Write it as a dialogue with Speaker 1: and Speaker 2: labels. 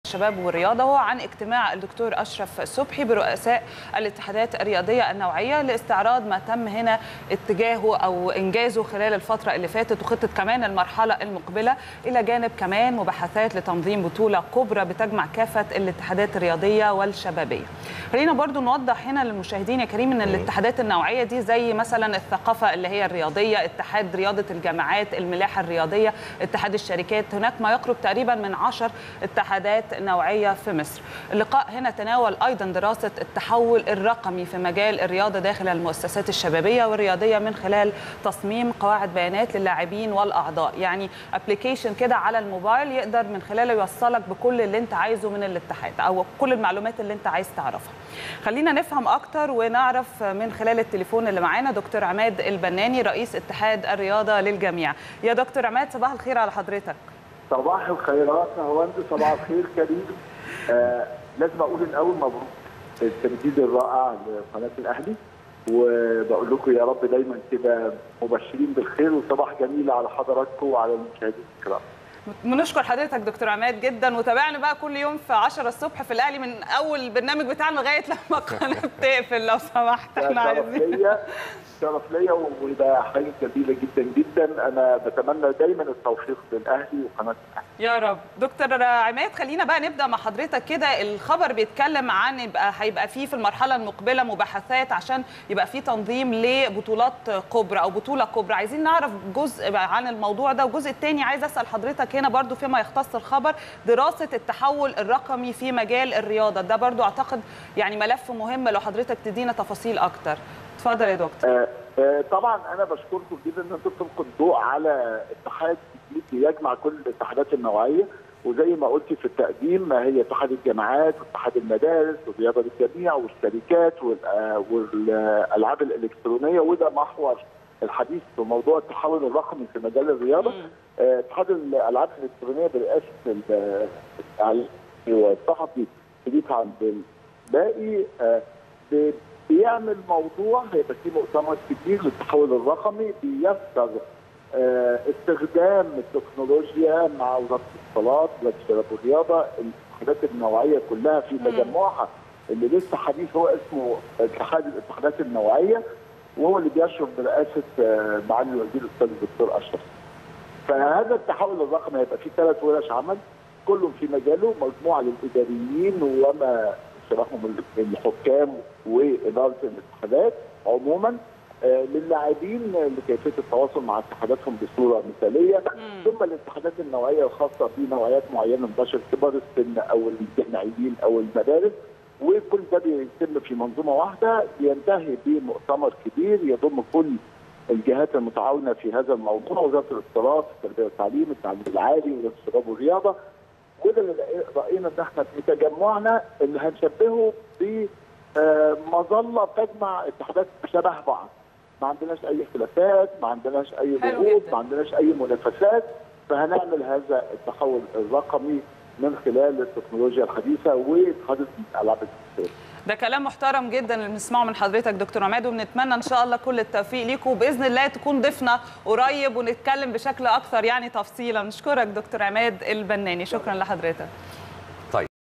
Speaker 1: الشباب والرياضه هو عن اجتماع الدكتور اشرف صبحي برؤساء الاتحادات الرياضيه النوعيه لاستعراض ما تم هنا اتجاهه او انجازه خلال الفتره اللي فاتت وخطه كمان المرحله المقبله الى جانب كمان مباحثات لتنظيم بطوله كبرى بتجمع كافه الاتحادات الرياضيه والشبابيه. خلينا برضو نوضح هنا للمشاهدين يا كريم ان الاتحادات النوعيه دي زي مثلا الثقافه اللي هي الرياضيه، اتحاد رياضه الجامعات، الملاحه الرياضيه، اتحاد الشركات، هناك ما يقرب تقريبا من 10 اتحادات نوعيه في مصر. اللقاء هنا تناول ايضا دراسه التحول الرقمي في مجال الرياضه داخل المؤسسات الشبابيه والرياضيه من خلال تصميم قواعد بيانات للاعبين والاعضاء، يعني ابلكيشن كده على الموبايل يقدر من خلاله يوصلك بكل اللي انت عايزه من الاتحاد او كل المعلومات اللي انت عايز تعرفها. خلينا نفهم اكتر ونعرف من خلال التليفون اللي معانا دكتور عماد البناني رئيس اتحاد الرياضه للجميع. يا دكتور عماد صباح الخير على حضرتك.
Speaker 2: صباح الخيرات هوند صباح الخير كريم آه لازم اقول الاول مبروك التمديد الرائع لقناه الاهلي وبقول لكم يا رب دايما كده مبشرين بالخير وصباح جميل على حضراتكم وعلى المشاهدين الكرام
Speaker 1: بنشكر حضرتك دكتور عماد جدا وتابعنا بقى كل يوم في 10 الصبح في الاهلي من اول البرنامج بتاعنا لغايه لما القناه بتقفل لو سمحت احنا
Speaker 2: شرف
Speaker 1: عايزين
Speaker 2: ليا شرف ليا وده حاجه جميله جدا جدا انا بتمنى دايما التوفيق للاهلي وقناه الاهلي
Speaker 1: يا رب دكتور عماد خلينا بقى نبدا مع حضرتك كده الخبر بيتكلم عن يبقى هيبقى فيه في المرحله المقبله مباحثات عشان يبقى فيه تنظيم لبطولات كبرى او بطوله كبرى عايزين نعرف جزء عن الموضوع ده والجزء الثاني عايز اسال حضرتك هنا برضو فيما يختص الخبر دراسه التحول الرقمي في مجال الرياضه ده برضو اعتقد يعني ملف مهم لو حضرتك تدينا تفاصيل اكتر اتفضل يا دكتور
Speaker 2: آه آه طبعا انا بشكركم جدا ان انتم تلقوا الضوء على اتحاد جديد يجمع كل الاتحادات النوعيه وزي ما قلت في التقديم ما هي اتحاد الجامعات واتحاد المدارس والرياضه للجميع والشركات والالعاب الالكترونيه وده محور الحديث في موضوع التحول الرقمي في مجال الرياضه اتحاد الالعاب الالكترونيه برئاسه الاعلامي والصحفي شريف عبد الباقي بيعمل موضوع هيبقى فيه مؤتمر كبير للتحول الرقمي بيسر استخدام التكنولوجيا مع وزاره الاتصالات وزاره الشباب والرياضه الاتحادات النوعيه كلها في تجمعها اللي لسه حديث هو اسمه اتحاد الاتحادات النوعيه وهو اللي بيشرف برئاسه معالي الوزير الاستاذ الدكتور اشرف. فهذا التحول الرقمي هيبقى فيه ثلاث ورش عمل كلهم في مجاله مجموعه للاداريين وما شبههم الحكام واداره الاتحادات عموما آه للاعبين لكيفيه التواصل مع اتحاداتهم بصوره مثاليه مم. ثم الاتحادات النوعيه الخاصه بنوعيات معينه من بشر كبار السن او الجامعيين او المدارس وكل ده بيتم في منظومه واحده بينتهي بمؤتمر كبير يضم كل الجهات المتعاونه في هذا الموضوع وزاره الاتصالات التربيه والتعليم التعليم العالي وزاره الشباب والرياضه وده اللي راينا ان احنا في تجمعنا اللي هنشبهه بمظله تجمع اتحادات شبه بعض ما عندناش اي اختلافات ما عندناش اي ضغوط ما عندناش اي منافسات فهنعمل هذا التحول الرقمي من خلال التكنولوجيا الحديثه واتحاد الالعاب الالكترونيه
Speaker 1: ده كلام محترم جدا اللي بنسمعه من حضرتك دكتور عماد وبنتمنى ان شاء الله كل التوفيق ليكم وباذن الله تكون ضيفنا قريب ونتكلم بشكل اكثر يعني تفصيلا نشكرك دكتور عماد البناني شكرا لحضرتك